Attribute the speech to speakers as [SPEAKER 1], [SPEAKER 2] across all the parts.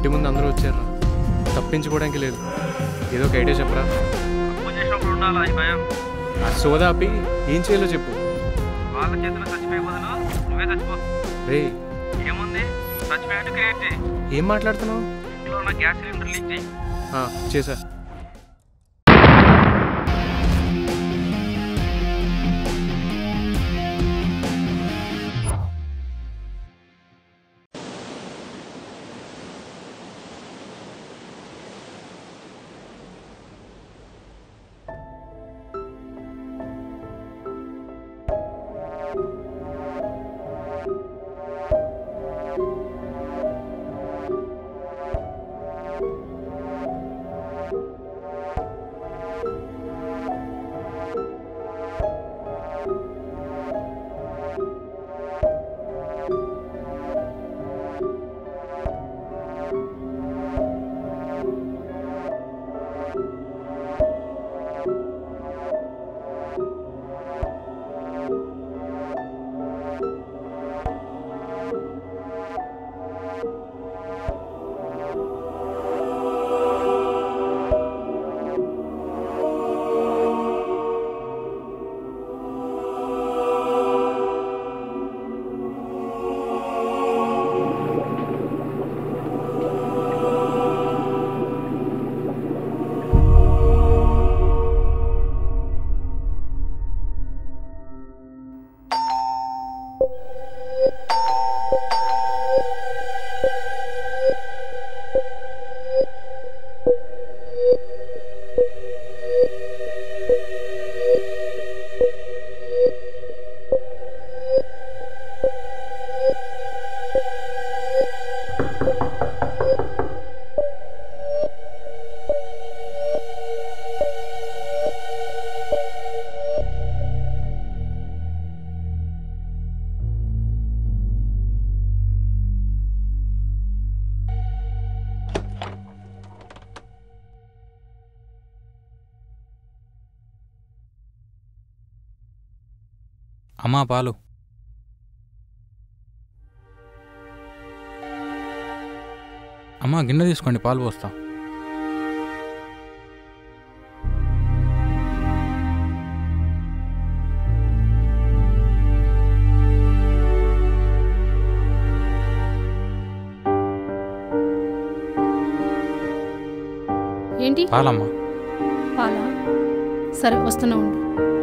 [SPEAKER 1] ఇంటి ముందు అందరూ వచ్చారు తప్పించుకోవడానికి లేదు ఏదో ఒక ఐడియా చెప్పరా
[SPEAKER 2] తప్పు చేసినప్పుడు ఉండాలా ఈ భయం
[SPEAKER 1] ఆ సోదా ఆపి ఏం చేయాలో చెప్పు
[SPEAKER 2] వాళ్ళ చేతిలో చచ్చిపోయే బదులు నువ్వే చచ్చిపో
[SPEAKER 1] రే
[SPEAKER 2] ఏముంది చచ్చిపోయేట్టు క్రియేట్ చేయి
[SPEAKER 1] ఏం మాట్లాడుతున్నావు
[SPEAKER 2] ఇంట్లో ఉన్న గ్యాస్ సిలిండర్ లీక్ చేయి
[SPEAKER 1] ఆ, చేశా
[SPEAKER 3] అమ్మా పాలు అమ్మా గిన్నె తీసుకోండి పాలు పోస్తా
[SPEAKER 4] ఏంటి
[SPEAKER 3] పాలమ్మా
[SPEAKER 4] పాలా సరే వస్తున్నా ఉండు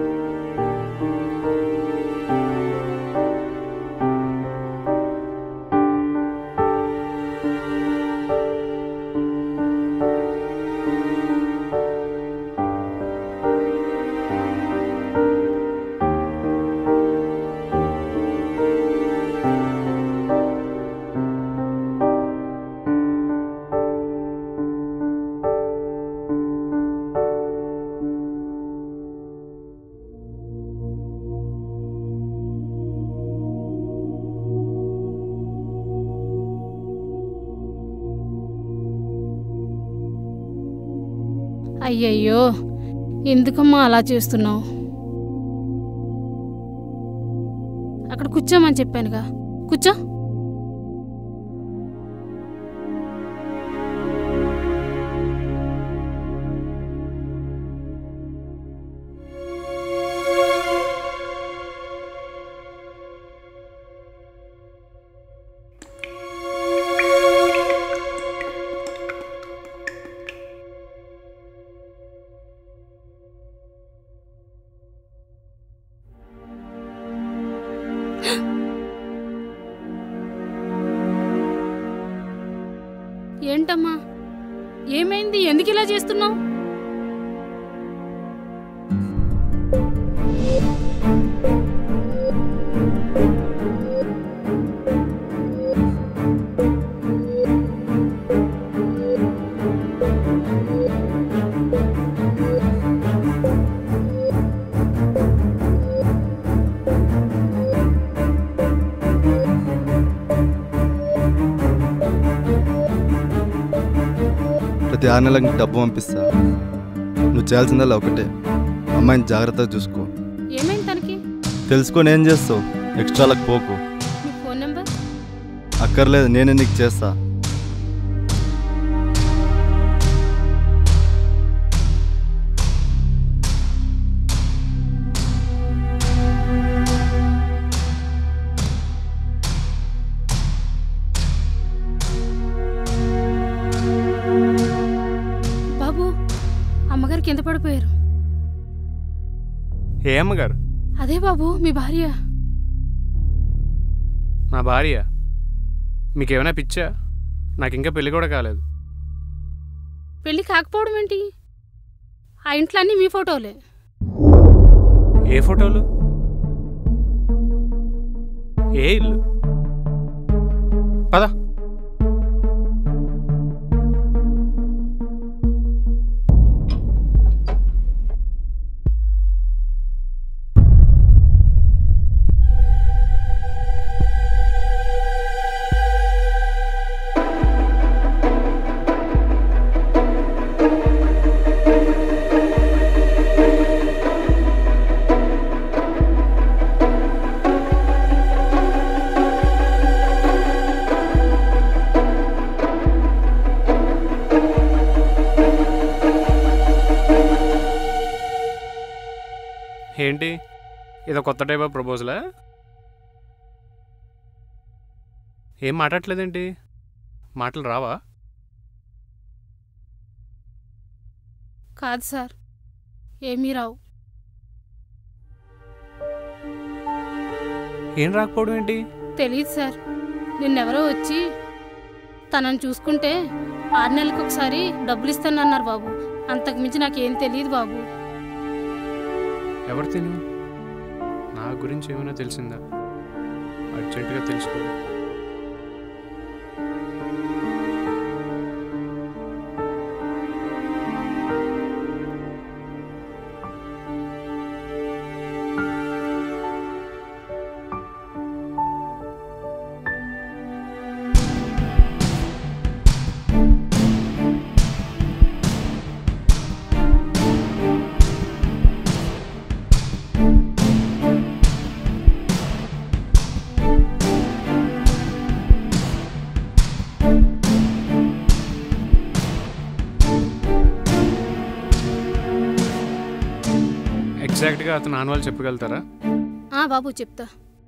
[SPEAKER 4] అయ్యయ్యో ఎందుకమ్మా అలా చేస్తున్నావు అక్కడ కూర్చోమని చెప్పానుగా కూర్చో ఏంటమ్మా ఏమైంది ఎందుకు ఇలా చేస్తున్నావు
[SPEAKER 5] ప్రతి ఆరు నెలలకు డబ్బు పంపిస్తా నువ్వు చేయాల్సిందల్లా ఒకటే అమ్మాయిని జాగ్రత్తగా చూసుకో
[SPEAKER 4] ఏమైంది తనకి
[SPEAKER 5] తెలుసుకొని ఏం చేస్తావు ఎక్స్ట్రాలకు పోకు
[SPEAKER 4] మీ ఫోన్ నెంబర్
[SPEAKER 5] అక్కర్లేదు నేనే నీకు చేస్తా
[SPEAKER 4] కింద పడిపోయారు
[SPEAKER 1] ఏ అమ్మగారు
[SPEAKER 4] అదే బాబు మీ భార్య
[SPEAKER 1] నా భార్య మీకేమైనా పిచ్చా నాకు ఇంకా పెళ్లి కూడా కాలేదు
[SPEAKER 4] పెళ్లి కాకపోవడం ఏంటి ఆ ఇంట్లో అన్నీ మీ ఫోటోలే
[SPEAKER 1] ఏ ఫోటోలు ఏ ఇల్లు పద ఏంటి ఇదో కొత్త టైప్ ఆఫ్ ప్రపోజలా ఏం మాట్లాడట్లేదేంటి మాటలు రావా
[SPEAKER 4] కాదు సార్ ఏమీ రావు
[SPEAKER 1] ఏం రాకపోవడం ఏంటి
[SPEAKER 4] తెలియదు సార్ నిన్నెవరో వచ్చి తనని చూసుకుంటే ఆరు నెలలకు ఒకసారి డబ్బులు ఇస్తానన్నారు బాబు అంతకు మించి నాకేం తెలియదు బాబు
[SPEAKER 1] ఎవరు తిను నా గురించి ఏమైనా తెలిసిందా అర్జెంటుగా తెలుసుకో ఎగ్జాక్ట్గా అతను ఆనవాళ్ళు చెప్పగలుగుతారా
[SPEAKER 4] ఆ బాబు చెప్తా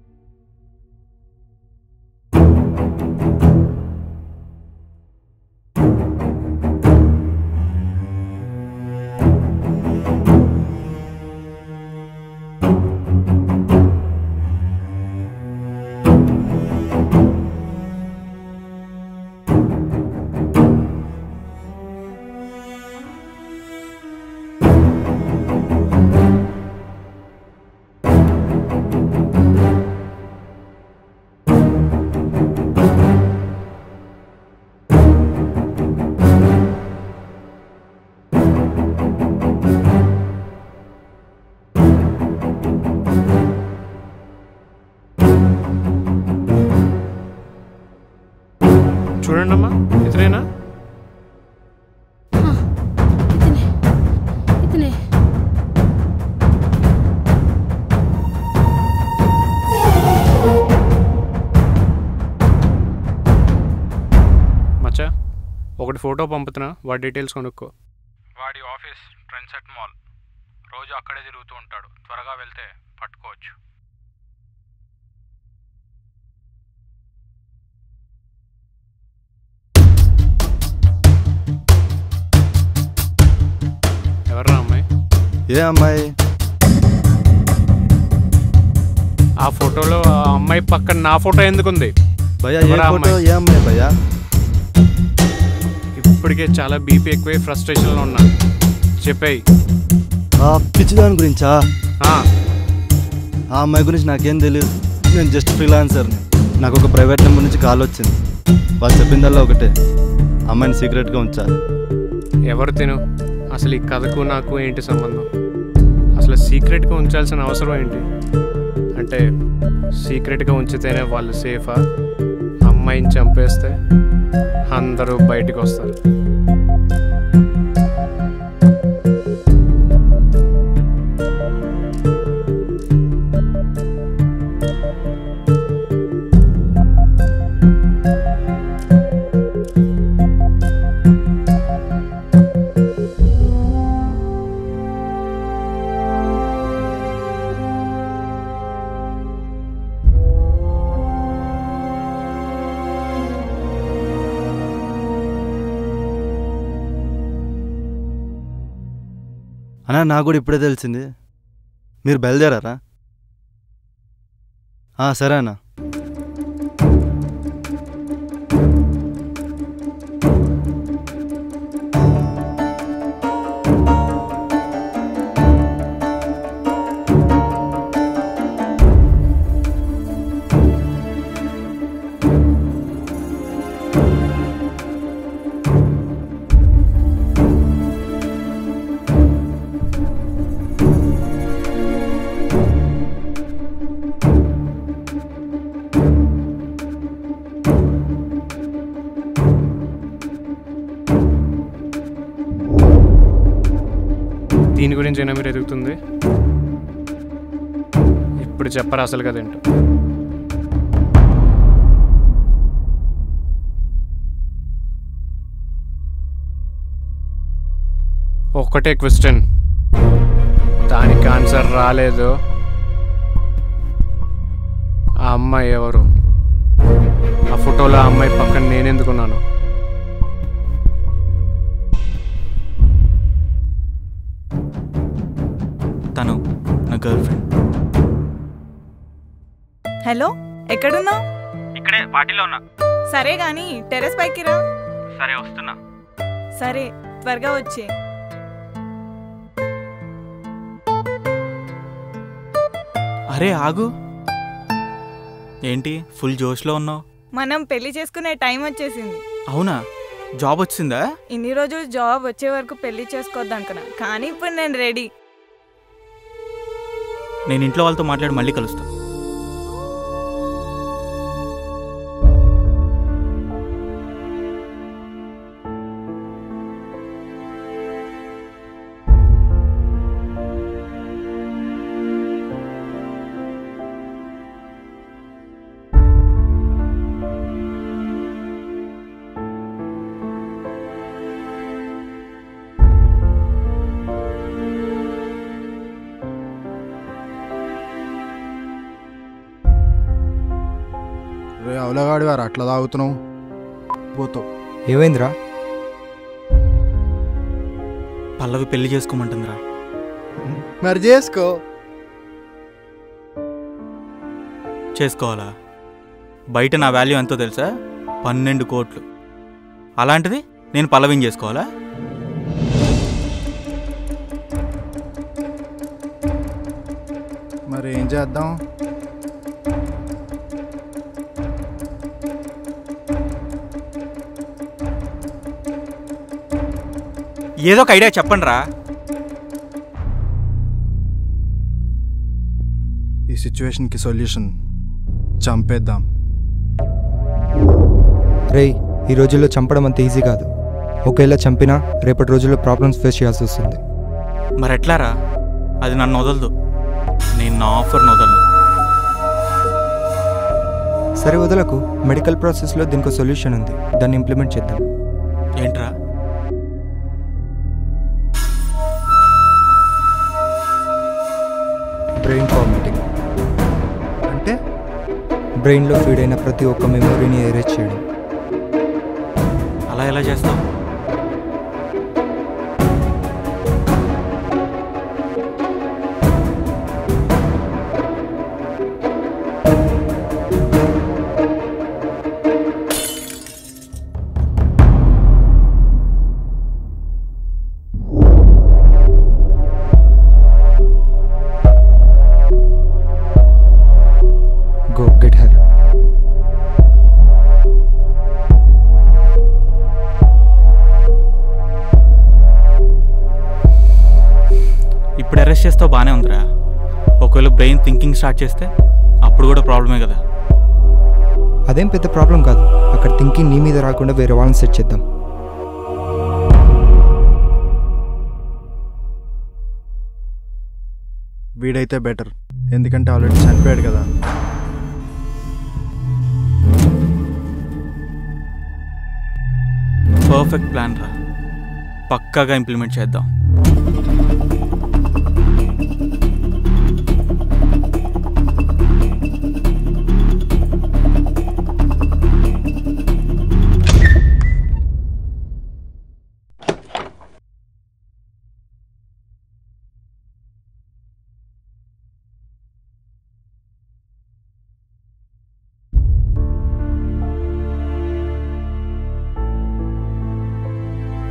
[SPEAKER 1] చూడండి అమ్మా ఇతనేనా
[SPEAKER 4] ఆ, ఇతనే ఇతనే
[SPEAKER 1] మచ్చా ఒకటి ఫోటో పంపుతున్నా వాడి డీటెయిల్స్ కొనుక్కో
[SPEAKER 3] వాడి ఆఫీస్ ట్రెండ్సెట్ మాల్ రోజు అక్కడే తిరుగుతూ ఉంటాడు త్వరగా వెళ్తే పట్టుకోవచ్చు
[SPEAKER 1] ఎవర్రా అమ్మాయి
[SPEAKER 5] ఏ అమ్మాయి
[SPEAKER 1] ఆ ఫోటోలో ఆ అమ్మాయి పక్కన నా ఫోటో ఎందుకుంది
[SPEAKER 5] భయ్యా ఏ
[SPEAKER 1] ఎవరా
[SPEAKER 5] ఫోటో
[SPEAKER 1] అమ్మాయి?
[SPEAKER 5] ఏ అమ్మాయి భయ్యా
[SPEAKER 1] ఇప్పటికే చాలా బీపీ ఎక్కువై ఫ్రస్ట్రేషన్లో ఉన్నా చెప్పేయి
[SPEAKER 5] ఆ పిచ్చిదాని గురించా
[SPEAKER 1] ఆ,
[SPEAKER 5] ఆ అమ్మాయి గురించి నాకేం తెలియదు నేను జస్ట్ ఫ్రీలాన్సర్ని నాకు ఒక ప్రైవేట్ నెంబర్ నుంచి కాల్ వచ్చింది వాళ్ళు చెప్పిందల్లా ఒకటే అమ్మాయిని సీక్రెట్గా ఉంచాలి
[SPEAKER 1] ఎవరు తిను అసలు ఈ కథకు నాకు ఏంటి సంబంధం అసలు సీక్రెట్గా ఉంచాల్సిన అవసరం ఏంటి అంటే సీక్రెట్గా ఉంచితేనే వాళ్ళు సేఫా అమ్మాయిని చంపేస్తే అందరూ బయటికి వస్తారు
[SPEAKER 5] అన్నా నాకు కూడా ఇప్పుడే తెలిసింది మీరు బయలుదేరారా ఆ, సరే అన్న
[SPEAKER 1] దీని గురించి అయినా మీరు ఎదుగుతుంది ఇప్పుడు చెప్పరా అసలు కదేంటో ఒక్కటే క్వశ్చన్ దానికి ఆన్సర్ రాలేదు ఆ అమ్మాయి ఎవరు ఆ ఫోటోలో ఆ అమ్మాయి పక్కన నేనెందుకున్నాను
[SPEAKER 6] తను నా గర్ల్ ఫ్రెండ్
[SPEAKER 7] హలో ఎక్కడున్నావు
[SPEAKER 2] ఇక్కడే పార్టీలో ఉన్నా
[SPEAKER 7] సరే గాని టెర్రస్ పైకి రా
[SPEAKER 2] సరే వస్తున్నా
[SPEAKER 7] సరే త్వరగా వచ్చే
[SPEAKER 6] అరే ఆగు ఏంటి ఫుల్ జోష్లో ఉన్నావు
[SPEAKER 7] మనం పెళ్లి చేసుకునే టైం వచ్చేసింది
[SPEAKER 6] అవునా జాబ్ వచ్చిందా
[SPEAKER 7] ఇన్ని రోజులు జాబ్ వచ్చే వరకు పెళ్లి చేసుకోవద్దు అనుకున్నా కానీ ఇప్పుడు నేను రెడీ
[SPEAKER 6] నేను ఇంట్లో వాళ్ళతో మాట్లాడి మళ్ళీ కలుస్తా
[SPEAKER 8] రే అవలగాడి వారు అట్లా తాగుతున్నావు పోతావు
[SPEAKER 9] ఏమైందిరా
[SPEAKER 6] పల్లవి పెళ్లి చేసుకోమంటుందిరా
[SPEAKER 8] మరి చేసుకో
[SPEAKER 6] చేసుకోవాలా బయట నా వాల్యూ ఎంతో తెలుసా పన్నెండు కోట్లు అలాంటిది నేను పల్లవిని చేసుకోవాలా
[SPEAKER 8] మరి ఏం చేద్దాం
[SPEAKER 6] ఏదో ఒక ఐడియా చెప్పండి రా
[SPEAKER 8] ఈ సిచ్యువేషన్కి సొల్యూషన్ చంపేద్దాం
[SPEAKER 9] రేయ్ ఈ రోజుల్లో చంపడం అంత ఈజీ కాదు ఒకవేళ చంపినా రేపటి రోజుల్లో ప్రాబ్లమ్స్ ఫేస్ చేయాల్సి వస్తుంది
[SPEAKER 6] మరి ఎట్లారా అది నన్ను వదలదు నేను నా ఆఫర్ని వదలను
[SPEAKER 9] సరే వదలకు మెడికల్ ప్రాసెస్లో దీనికి సొల్యూషన్ ఉంది దాన్ని ఇంప్లిమెంట్ చేద్దాం
[SPEAKER 6] ఏంట్రా
[SPEAKER 9] బ్రెయిన్ ఫార్మేటింగ్
[SPEAKER 8] అంటే
[SPEAKER 9] బ్రెయిన్లో ఫీడ్ అయిన ప్రతి ఒక్క మెమొరీని ఎరేజ్ చేయడం
[SPEAKER 6] అలా ఎలా చేస్తావు
[SPEAKER 9] గో గెట్ హెర్
[SPEAKER 6] ఇప్పుడు అరెస్ట్ చేస్తావు బాగానే ఉందిరా ఒకవేళ బ్రెయిన్ థింకింగ్ స్టార్ట్ చేస్తే అప్పుడు కూడా ప్రాబ్లమే కదా
[SPEAKER 9] అదేం పెద్ద ప్రాబ్లం కాదు అక్కడ థింకింగ్ నీ మీద రాకుండా వేరే వాళ్ళని సెట్ చేద్దాం
[SPEAKER 8] వీడైతే బెటర్ ఎందుకంటే ఆల్రెడీ చనిపోయాడు కదా
[SPEAKER 6] పర్ఫెక్ట్ ప్లాన్ రా పక్కాగా ఇంప్లిమెంట్ చేద్దాం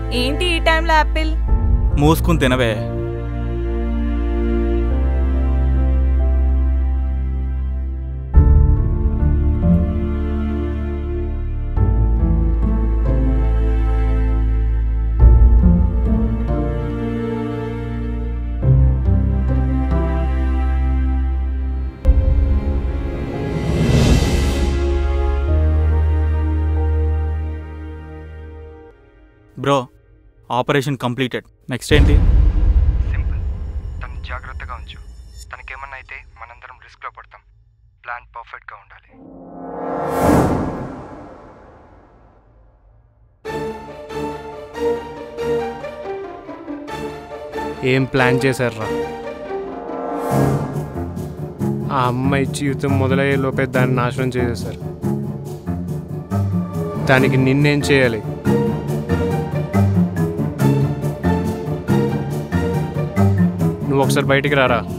[SPEAKER 7] ఏంటి ఈ టైంలో యాపిల్
[SPEAKER 6] మూసుకుని తినవే బ్రో ఆపరేషన్ కంప్లీటెడ్ నెక్స్ట్ ఏంటి
[SPEAKER 9] సింపుల్ తను జాగ్రత్తగా ఉంచు తనకేమన్నా అయితే మనందరం రిస్క్లో పడతాం ప్లాన్ పర్ఫెక్ట్గా ఉండాలి
[SPEAKER 1] ఏం ప్లాన్ చేశారా ఆ అమ్మాయి జీవితం మొదలయ్యే లోపే దాన్ని నాశనం చేసేశారు దానికి నిన్నేం చేయాలి నువ్వు ఒకసారి బయటికి రారా